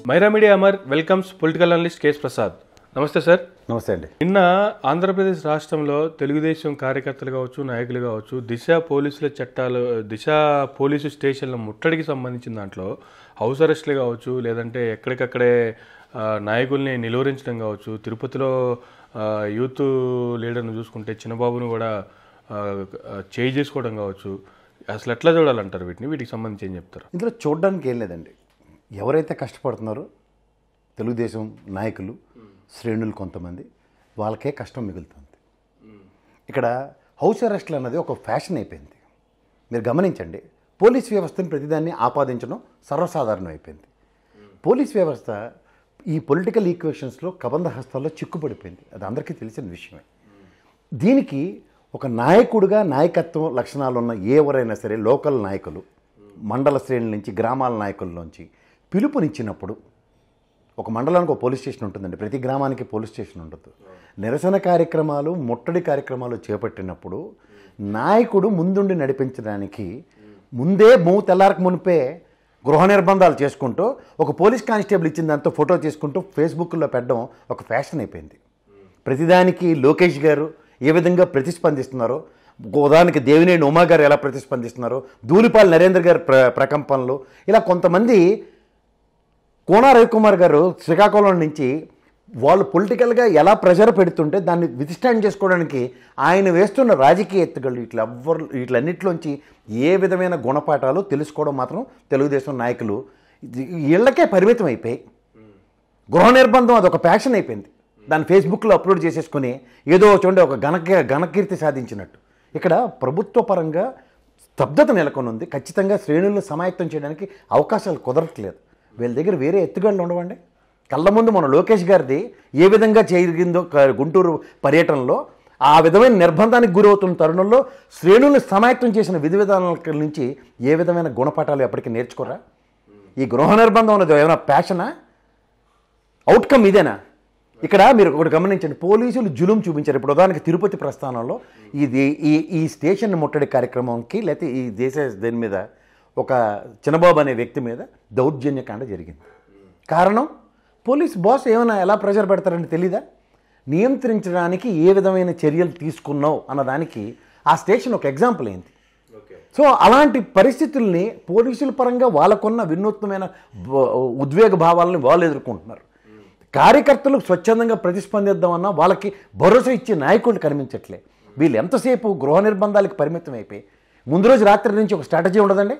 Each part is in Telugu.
Myra Media Amar welcomes political analyst KS Prasad నమస్తే సార్ నమస్తే అండి నిన్న ఆంధ్రప్రదేశ్ రాష్ట్రంలో తెలుగుదేశం కార్యకర్తలు కావచ్చు నాయకులు కావచ్చు దిశ పోలీసుల చట్టాలు దిశ పోలీసు స్టేషన్ల ముట్టడికి సంబంధించిన దాంట్లో హౌస్ అరెస్టులు కావచ్చు లేదంటే ఎక్కడికక్కడే ఆ, నాయకుల్ని నిలువరించడం కావచ్చు తిరుపతిలో ఆ, యూత్ లీడర్ను చూసుకుంటే చిన్నబాబును కూడా ఆ, ఆ, చేయి చేసుకోవడం కావచ్చు అసలు ఎట్లా చూడాలంటారు వీటిని వీటికి సంబంధించి ఏం చెప్తారు ఇందులో చూడడానికి ఏం లేదండి ఎవరైతే కష్టపడుతున్నారో తెలుగుదేశం నాయకులు శ్రేణులు కొంతమంది వాళ్ళకే కష్టం మిగులుతుంది ఇక్కడ హౌస్ అరెస్ట్లు అన్నది ఒక ఫ్యాషన్ అయిపోయింది మీరు గమనించండి పోలీస్ వ్యవస్థను ప్రతిదాన్ని ఆపాదించడం సర్వసాధారణం అయిపోయింది పోలీస్ వ్యవస్థ ఈ పొలిటికల్ ఈక్వేషన్స్లో కబంధ హస్తాల్లో చిక్కుపడిపోయింది అది అందరికీ తెలిసిన విషయమే దీనికి ఒక నాయకుడిగా నాయకత్వం లక్షణాలు ఉన్న ఎవరైనా సరే లోకల్ నాయకులు మండల శ్రేణుల నుంచి గ్రామాల నాయకుల నుంచి పిలుపునిచ్చినప్పుడు ఒక మండలానికి ఒక పోలీస్ స్టేషన్ ఉంటుందండి ప్రతి గ్రామానికి పోలీస్ స్టేషన్ ఉంటుంది నిరసన కార్యక్రమాలు ముట్టడి కార్యక్రమాలు చేపట్టినప్పుడు నాయకుడు ముందుండి నడిపించడానికి ముందే మూవ్ తెల్లారకు మునిపే గృహ నిర్బంధాలు చేసుకుంటూ ఒక పోలీస్ కానిస్టేబుల్ ఇచ్చిన దాంతో ఫోటో తీసుకుంటూ ఫేస్బుక్లో పెట్టడం ఒక ఫ్యాషన్ అయిపోయింది ప్రతిదానికి లోకేష్ గారు ఏ విధంగా ప్రతిస్పందిస్తున్నారో ఉదాహరణకి దేవినేని ఉమా గారు ఎలా ప్రతిస్పందిస్తున్నారో ధూళిపాల్ నరేంద్ర గారి ప్ర ప్రకంపనలు ఇలా కొంతమంది కోన రవికుమార్ గారు శ్రీకాకుళం నుంచి వాళ్ళు పొలిటికల్గా ఎలా ప్రెషర్ పెడుతుంటే దాన్ని విధిష్టాండ్ చేసుకోవడానికి ఆయన వేస్తున్న రాజకీయ ఎత్తుగళ్ళు ఇట్లా ఎవ్వరు వీటిలన్నిటిలోంచి ఏ విధమైన గుణపాఠాలు తెలుసుకోవడం మాత్రం తెలుగుదేశం నాయకులు ఇది ఇళ్ళకే పరిమితం అయిపోయి గృహ నిర్బంధం అది ఒక ప్యాషన్ అయిపోయింది దాన్ని ఫేస్బుక్లో అప్లోడ్ చేసేసుకుని ఏదో చూడండి ఒక ఘన ఘనకీర్తి సాధించినట్టు ఇక్కడ ప్రభుత్వ పరంగా స్తబ్దత నెలకొని ఉంది ఖచ్చితంగా శ్రేణులను సమాయత్తం చేయడానికి అవకాశాలు కుదరట్లేదు వీళ్ళ దగ్గర వేరే ఎత్తుగడలు ఉండవండి కళ్ళ ముందు మన లోకేష్ గారిది ఏ విధంగా జరిగిందో క- గుంటూరు పర్యటనలో ఆ విధమైన నిర్బంధానికి గురవుతున్న తరుణంలో శ్రేణుల్ని సమాయత్తం చేసిన విధి విధానాల నుంచి ఏ విధమైన గుణపాఠాలు ఎప్పటికీ నేర్చుకోరా ఈ గృహ నిర్బంధం అనేది ఏమైనా ప్యాషనా అవుట్కమ్ ఇదేనా ఇక్కడ మీరు ఒకటి గమనించండి పోలీసులు జులుం చూపించారు ఇప్పుడు ఉదాహరణకి తిరుపతి ప్రస్థానంలో ఇది ఈ ఈ స్టేషన్ ముట్టడి కార్యక్రమంకి లేకపోతే ఈ దేశ దేని మీద ఒక చిన్నబాబు అనే వ్యక్తి మీద దౌర్జన్యకాండ జరిగింది కారణం పోలీస్ బాస్ ఏమైనా ఎలా ప్రెషర్ పెడతారని తెలీదా నియంత్రించడానికి ఏ విధమైన చర్యలు తీసుకున్నావు అన్నదానికి ఆ స్టేషన్ ఒక ఎగ్జాంపుల్ అయింది సో అలాంటి పరిస్థితుల్ని పోలీసుల పరంగా వాళ్ళకున్న వినూత్నమైన బ- ఉద్వేగ భావాలని వాళ్ళు ఎదుర్కొంటున్నారు కార్యకర్తలకు స్వచ్ఛందంగా ప్రతిస్పందిద్దామన్నా వాళ్ళకి భరోసా ఇచ్చే నాయకులు కనిపించట్లే వీళ్ళు ఎంతసేపు గృహ నిర్బంధాలకు పరిమితం అయిపోయి ముందు రోజు రాత్రి నుంచి ఒక స్ట్రాటజీ ఉండదండి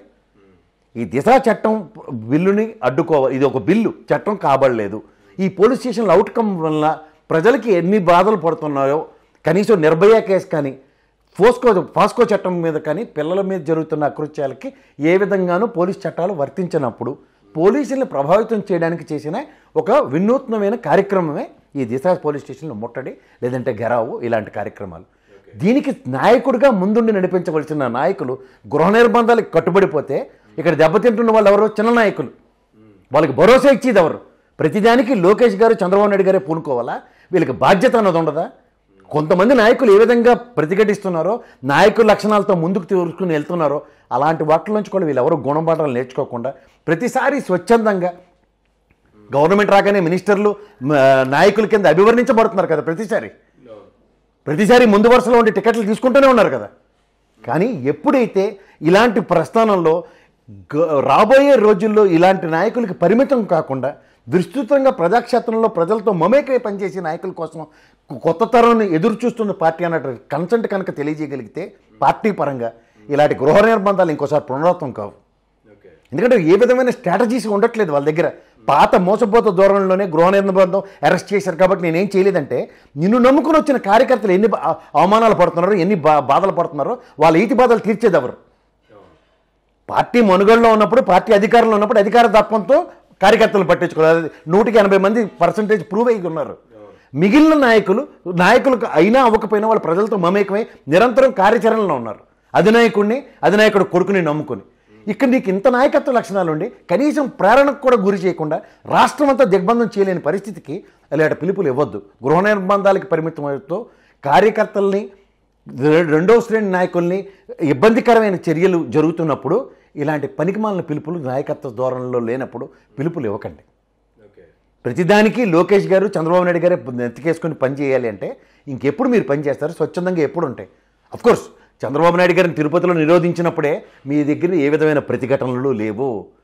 ఈ దిశా చట్టం బిల్లుని అడ్డుకోవాలి ఇది ఒక బిల్లు చట్టం కాబడలేదు ఈ పోలీస్ స్టేషన్ల అవుట్కమ్ వల్ల ప్రజలకి ఎన్ని బాధలు పడుతున్నాయో కనీసం నిర్భయ కేసు కానీ ఫోస్కో ఫాస్కో చట్టం మీద కానీ పిల్లల మీద జరుగుతున్న అకృత్యాలకి ఏ విధంగానూ పోలీస్ చట్టాలు వర్తించినప్పుడు పోలీసుల్ని ప్రభావితం చేయడానికి చేసిన ఒక వినూత్నమైన కార్యక్రమమే ఈ దిశ పోలీస్ స్టేషన్లో ముట్టడి లేదంటే గెరావు ఇలాంటి కార్యక్రమాలు దీనికి నాయకుడిగా ముందుండి నడిపించవలసిన నాయకులు గృహ నిర్బంధాలకు కట్టుబడిపోతే ఇక్కడ దెబ్బతింటున్న వాళ్ళు ఎవరు చిన్న నాయకులు వాళ్ళకి భరోసా ఇచ్చేది ఎవరు ప్రతిదానికి లోకేష్ గారు చంద్రబాబు నాయుడు గారే పూనుకోవాలా వీళ్ళకి బాధ్యత అన్నది ఉండదా కొంతమంది నాయకులు ఏ విధంగా ప్రతిఘటిస్తున్నారో నాయకుల లక్షణాలతో ముందుకు తీసుకుని వెళ్తున్నారో అలాంటి వాటి నుంచి కూడా వీళ్ళు ఎవరు గుణపాఠాలు నేర్చుకోకుండా ప్రతిసారి స్వచ్ఛందంగా గవర్నమెంట్ రాగానే మినిస్టర్లు మ, నాయకుల కింద అభివర్ణించబడుతున్నారు కదా ప్రతిసారి ప్రతిసారి ముందు వరుసలో ఉండి టికెట్లు తీసుకుంటూనే ఉన్నారు కదా కానీ ఎప్పుడైతే ఇలాంటి ప్రస్థానంలో గ- రాబోయే రోజుల్లో ఇలాంటి నాయకులకి పరిమితం కాకుండా విస్తృతంగా ప్రజాక్షేత్రంలో ప్రజలతో మమేకై పనిచేసే నాయకుల కోసం కొ- కొత్త తరాన్ని ఎదురు చూస్తున్న పార్టీ అన్నట్టు కన్సెంట్ కనుక తెలియజేయగలిగితే పార్టీ పరంగా ఇలాంటి గృహ నిర్బంధాలు ఇంకోసారి పునరావృతం కావు ఎందుకంటే ఏ విధమైన స్ట్రాటజీస్ ఉండట్లేదు వాళ్ళ దగ్గర పాత మోసపోత ధోరణిలోనే గృహ నిర్బంధం అరెస్ట్ చేశారు కాబట్టి నేనేం చేయలేదంటే నిన్ను నమ్ముకుని వచ్చిన కార్యకర్తలు ఎన్ని బా- అవమానాలు పడుతున్నారో ఎన్ని బా బాధలు పడుతున్నారో వాళ్ళ ఈతి బాధలు తీర్చేది ఎవరు పార్టీ మనుగడలో ఉన్నప్పుడు పార్టీ అధికారంలో ఉన్నప్పుడు అధికార తత్వంతో కార్యకర్తలు పట్టించుకోవాలి నూటికి ఎనభై మంది పర్సంటేజ్ ప్రూవ్ అయ్యి ఉన్నారు మిగిలిన నాయకులు నాయకులకు అయినా అవ్వకపోయినా వాళ్ళు ప్రజలతో మమేకమై నిరంతరం కార్యాచరణలో ఉన్నారు అధినాయకుడిని అధినాయకుడు కొడుకుని నమ్ముకుని ఇక్కడ నీకు ఇంత నాయకత్వ లక్షణాలు ఉండి కనీసం ప్రేరణకు కూడా గురి చేయకుండా రాష్ట్రం అంతా దిగ్బంధం చేయలేని పరిస్థితికి ఇలాంటి పిలుపులు ఇవ్వద్దు గృహ నిర్బంధాలకి పరిమితం అవుతూ కార్యకర్తల్ని రె- రెండవ శ్రేణి నాయకుల్ని ఇబ్బందికరమైన చర్యలు జరుగుతున్నప్పుడు ఇలాంటి పనికిమాలిన పిలుపులు నాయకత్వ ధోరణిలో లేనప్పుడు పిలుపులు ఇవ్వకండి ప్రతిదానికి లోకేష్ గారు చంద్రబాబు నాయుడు గారే నెత్తికేసుకొని పని చేయాలి అంటే ఇంకెప్పుడు మీరు పని చేస్తారు స్వచ్ఛందంగా ఎప్పుడు ఉంటాయి కోర్స్ చంద్రబాబు నాయుడు గారిని తిరుపతిలో నిరోధించినప్పుడే మీ దగ్గర ఏ విధమైన ప్రతిఘటనలు లేవు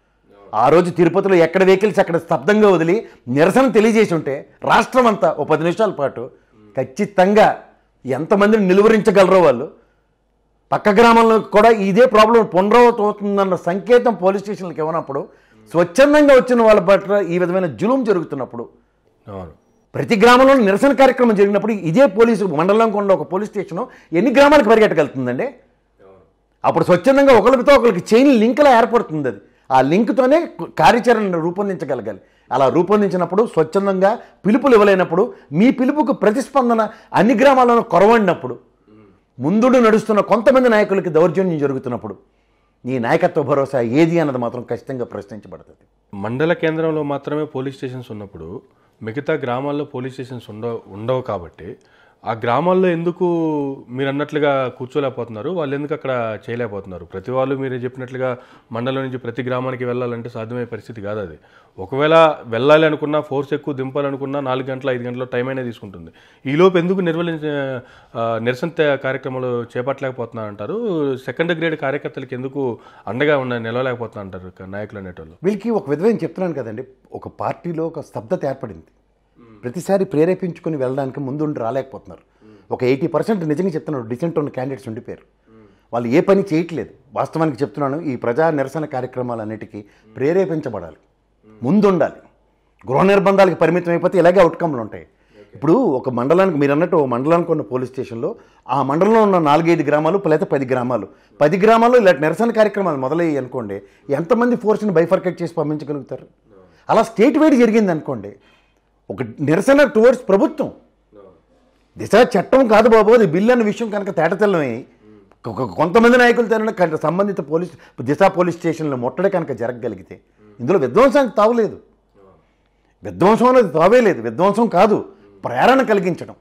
ఆ రోజు తిరుపతిలో ఎక్కడ వెహికల్స్ అక్కడ స్తబ్దంగా వదిలి నిరసన తెలియజేసి ఉంటే రాష్ట్రం అంతా ఓ పది నిమిషాల పాటు ఖచ్చితంగా ఎంతమందిని నిలువరించగలరో వాళ్ళు పక్క గ్రామంలో కూడా ఇదే ప్రాబ్లం పునరావృతం అవుతుందన్న సంకేతం పోలీస్ స్టేషన్లకు ఇవ్వనప్పుడు స్వచ్ఛందంగా వచ్చిన వాళ్ళ పట్ల ఈ విధమైన జులుం జరుగుతున్నప్పుడు అవును ప్రతి గ్రామంలో నిరసన కార్యక్రమం జరిగినప్పుడు ఇదే పోలీసు మండలం కొండ ఒక పోలీస్ స్టేషన్ ఎన్ని గ్రామాలకు పరిగెట్టగలుగుతుందండి అప్పుడు స్వచ్ఛందంగా ఒకరితో ఒకరికి చైన్ లింక్లా ఏర్పడుతుంది అది ఆ లింక్తోనే కార్యాచరణ రూపొందించగలగాలి అలా రూపొందించినప్పుడు స్వచ్ఛందంగా పిలుపులు ఇవ్వలేనప్పుడు మీ పిలుపుకు ప్రతిస్పందన అన్ని గ్రామాలను కొరవడినప్పుడు ముందుడు నడుస్తున్న కొంతమంది నాయకులకి దౌర్జన్యం జరుగుతున్నప్పుడు నీ నాయకత్వ భరోసా ఏది అన్నది మాత్రం ఖచ్చితంగా ప్రశ్నించబడుతుంది మండల కేంద్రంలో మాత్రమే పోలీస్ స్టేషన్స్ ఉన్నప్పుడు మిగతా గ్రామాల్లో పోలీస్ స్టేషన్స్ ఉండవు ఉండవు కాబట్టి ఆ గ్రామాల్లో ఎందుకు మీరు అన్నట్లుగా కూర్చోలేకపోతున్నారు వాళ్ళు ఎందుకు అక్కడ చేయలేకపోతున్నారు ప్రతి వాళ్ళు మీరు చెప్పినట్లుగా మండలం నుంచి ప్రతి గ్రామానికి వెళ్ళాలంటే సాధ్యమయ్యే పరిస్థితి కాదు అది ఒకవేళ వెళ్ళాలి అనుకున్నా ఫోర్స్ ఎక్కువ దింపాలనుకున్నా నాలుగు గంటల ఐదు గంటల టైం అనేది తీసుకుంటుంది ఈలోపు ఎందుకు నిర్వహించ ఆ, నిరసన తే- కార్యక్రమాలు చేపట్టలేకపోతున్నా అంటారు సెకండ్ గ్రేడ్ కార్యకర్తలకు ఎందుకు అండగా ఉన్న నిలవలేకపోతున్నా అంటారు క- నాయకులు అనేటోళ్ళు వీళ్ళకి ఒక విధమైన చెప్తున్నాను కదండి ఒక పార్టీలో ఒక స్తబ్దత ఏర్పడింది ప్రతిసారి ప్రేరేపించుకొని వెళ్ళడానికి ముందుండి రాలేకపోతున్నారు ఒక ఎయిటీ పర్సెంట్ నిజంగా చెప్తున్నాడు డిసెంట్ ఉన్న క్యాండిడేట్స్ ఉండిపోయారు వాళ్ళు ఏ పని చేయట్లేదు వాస్తవానికి చెప్తున్నాను ఈ ప్రజా నిరసన కార్యక్రమాలన్నిటికీ ప్రేరేపించబడాలి ముందుండాలి గృహ నిర్బంధాలకు పరిమితం అయిపోతే ఇలాగే అవుట్కమ్లు ఉంటాయి ఇప్పుడు ఒక మండలానికి మీరు అన్నట్టు ఒక మండలానికి ఉన్న పోలీస్ స్టేషన్లో ఆ మండలంలో ఉన్న నాలుగైదు గ్రామాలు లేదా పది గ్రామాలు పది గ్రామాల్లో ఇలాంటి నిరసన కార్యక్రమాలు మొదలయ్యాయి అనుకోండి ఎంతమంది ఫోర్స్ని బైఫర్కేట్ చేసి పంపించగలుగుతారు అలా స్టేట్ వైడ్ జరిగింది అనుకోండి ఒక నిరసన టువర్డ్స్ ప్రభుత్వం దిశ చట్టం కాదు బాబు అది బిల్ అన్న విషయం కనుక తేటతెల్లమై కొ- కొంతమంది నాయకులు తన కనుక సంబంధిత పోలీస్ దిశ పోలీస్ స్టేషన్లో ముట్టడి కనుక జరగగలిగితే ఇందులో విధ్వంసానికి తావులేదు విధ్వంసం అనేది తావే లేదు విధ్వంసం కాదు ప్రేరణ కలిగించడం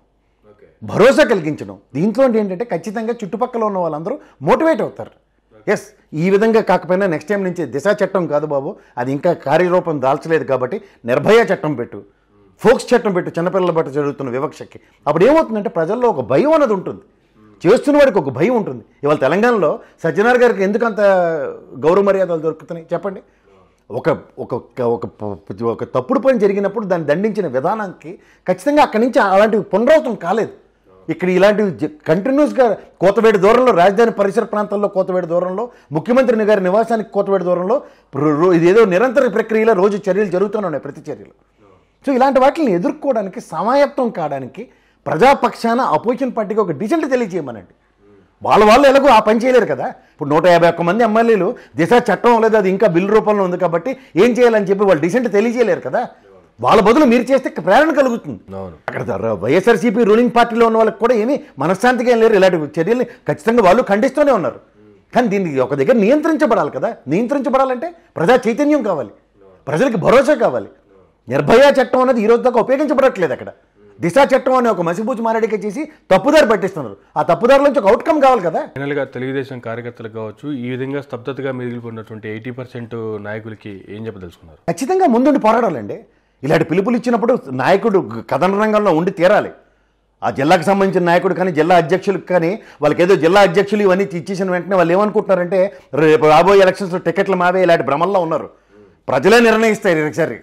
భరోసా కలిగించడం దీంట్లో ఏంటంటే ఖచ్చితంగా చుట్టుపక్కల ఉన్న వాళ్ళందరూ మోటివేట్ అవుతారు ఎస్ ఈ విధంగా కాకపోయినా నెక్స్ట్ టైం నుంచి దిశ చట్టం కాదు బాబు అది ఇంకా కార్యరూపం దాల్చలేదు కాబట్టి నిర్భయ చట్టం పెట్టు ఫోక్స్ చట్టం పెట్టు చిన్నపిల్లల బట్ట జరుగుతున్న వివక్షకి అప్పుడు ఏమవుతుందంటే ప్రజల్లో ఒక భయం అన్నది ఉంటుంది చేస్తున్న వాడికి ఒక భయం ఉంటుంది ఇవాళ తెలంగాణలో సత్యనారాయణ గారికి ఎందుకు అంత గౌరవ మర్యాదలు దొరుకుతున్నాయి చెప్పండి ఒక ఒక ఒక ఒక- ఒక తప్పుడు పని జరిగినప్పుడు దాన్ని దండించిన విధానానికి ఖచ్చితంగా అక్కడి నుంచి అలాంటివి పునరావృతం కాలేదు ఇక్కడ ఇలాంటివి జ- కంటిన్యూస్గా కోతవేడి దూరంలో రాజధాని పరిసర ప్రాంతాల్లో కోతవేడి దూరంలో ముఖ్యమంత్రి గారి నివాసానికి కోతవేడి దూరంలో రో- రో- ఇదేదో నిరంతర ప్రక్రియలో రోజు చర్యలు జరుగుతూనే ఉన్నాయి ప్రతి చర్యలు సో ఇలాంటి వాటిని ఎదుర్కోవడానికి సమాయత్తం కావడానికి ప్రజాపక్షాన అపోజిషన్ పార్టీకి ఒక డిసెంట్ తెలియజేయమనండి వాళ్ళ వాళ్ళు ఎలాగో ఆ పని చేయలేరు కదా ఇప్పుడు నూట యాభై ఒక్క మంది ఎమ్మెల్యేలు దిశ చట్టం లేదు అది ఇంకా బిల్ రూపంలో ఉంది కాబట్టి ఏం చేయాలని చెప్పి వాళ్ళు డిసెంట్ తెలియజేయలేరు కదా వాళ్ళ బదులు మీరు చేస్తే ప్రేరణ కలుగుతుంది అవును అక్కడ ద- వైఎస్ఆర్సీపీ రూలింగ్ పార్టీలో ఉన్న వాళ్ళకి కూడా ఏమీ మనశ్శాంతిగా ఏం లేరు ఇలాంటి చర్యల్ని ఖచ్చితంగా వాళ్ళు ఖండిస్తూనే ఉన్నారు కానీ దీన్ని ఒక దగ్గర నియంత్రించబడాలి కదా నియంత్రించబడాలంటే ప్రజా చైతన్యం కావాలి ప్రజలకు భరోసా కావాలి నిర్భయ చట్టం అనేది ఈ రోజు దాకా ఉపయోగించబడట్లేదు అక్కడ దిశ చట్టం అనే ఒక మసిబూచి మారడిక చేసి తప్పుదారి పట్టిస్తున్నారు ఆ తప్పుదారి నుంచి ఒక అవుట్కమ్ కావాలి కదా ఫైనల్గా తెలుగుదేశం కార్యకర్తలకు కావచ్చు ఈ విధంగా స్తబ్దతగా మిగిలిపోయినటువంటి ఎయిటీ పర్సెంట్ నాయకులకి ఏం చెప్పదలుచుకున్నారు ఖచ్చితంగా ముందుండి పోరాడాలండి ఇలాంటి పిలుపులు ఇచ్చినప్పుడు నాయకుడు కథన రంగంలో ఉండి తీరాలి ఆ జిల్లాకు సంబంధించిన నాయకుడు కానీ జిల్లా అధ్యక్షులకు కానీ వాళ్ళకి ఏదో జిల్లా అధ్యక్షులు ఇవన్నీ ఇచ్చేసిన వెంటనే వాళ్ళు ఏమనుకుంటున్నారంటే రేపు రాబోయే ఎలక్షన్స్లో టికెట్లు మావే ఇలాంటి భ్రమల్లో ఉన్నారు ప్రజలే నిర్ణయిస్తారు ఈసారి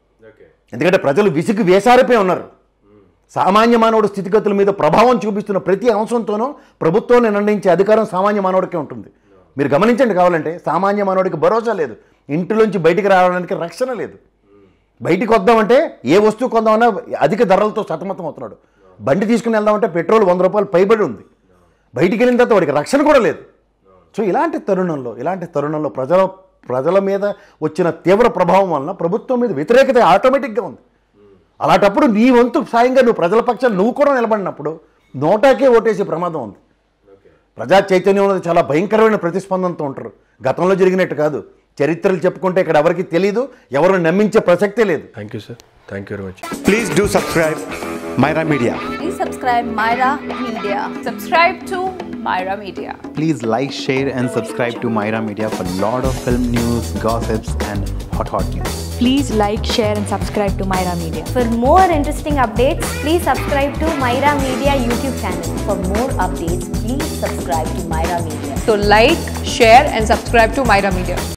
ఎందుకంటే ప్రజలు విసుగు వేసారిపోయి ఉన్నారు సామాన్య మానవుడి స్థితిగతుల మీద ప్రభావం చూపిస్తున్న ప్రతి అంశంతోనూ ప్రభుత్వం నిర్ణయించే అధికారం సామాన్య మానవుడికే ఉంటుంది మీరు గమనించండి కావాలంటే సామాన్య మానవుడికి భరోసా లేదు ఇంటిలోంచి బయటికి రావడానికి రక్షణ లేదు బయటికి వద్దామంటే ఏ వస్తువు కొందామన్నా అధిక ధరలతో సతమతం అవుతున్నాడు బండి తీసుకుని వెళ్దామంటే పెట్రోల్ వంద రూపాయలు పైబడి ఉంది బయటికి వెళ్ళిన తర్వాత వాడికి రక్షణ కూడా లేదు సో ఇలాంటి తరుణంలో ఇలాంటి తరుణంలో ప్రజల ప్రజల మీద వచ్చిన తీవ్ర ప్రభావం వలన ప్రభుత్వం మీద వ్యతిరేకత ఆటోమేటిక్గా ఉంది అలాంటప్పుడు నీ వంతు సాయంగా నువ్వు ప్రజల పక్షాన్ని నువ్వు కూడా నిలబడినప్పుడు నోటాకే ఓటేసే ప్రమాదం ఉంది ప్రజా చైతన్యం అనేది చాలా భయంకరమైన ప్రతిస్పందనతో ఉంటారు గతంలో జరిగినట్టు కాదు చరిత్రలు చెప్పుకుంటే ఇక్కడ ఎవరికి తెలియదు ఎవరు నమ్మించే ప్రసక్తే లేదు thank you sir thank you very much Please do subscribe Myra Media. Please subscribe Myra Media. Subscribe to Myra Media. Please like, share, and subscribe to Myra Media for lot of film news, gossips, and hot hot news. Please like, share, and subscribe to Myra Media. For more interesting updates, please subscribe to Myra Media YouTube channel. For more updates, please subscribe to Myra Media. So like, share and subscribe to Myra Media.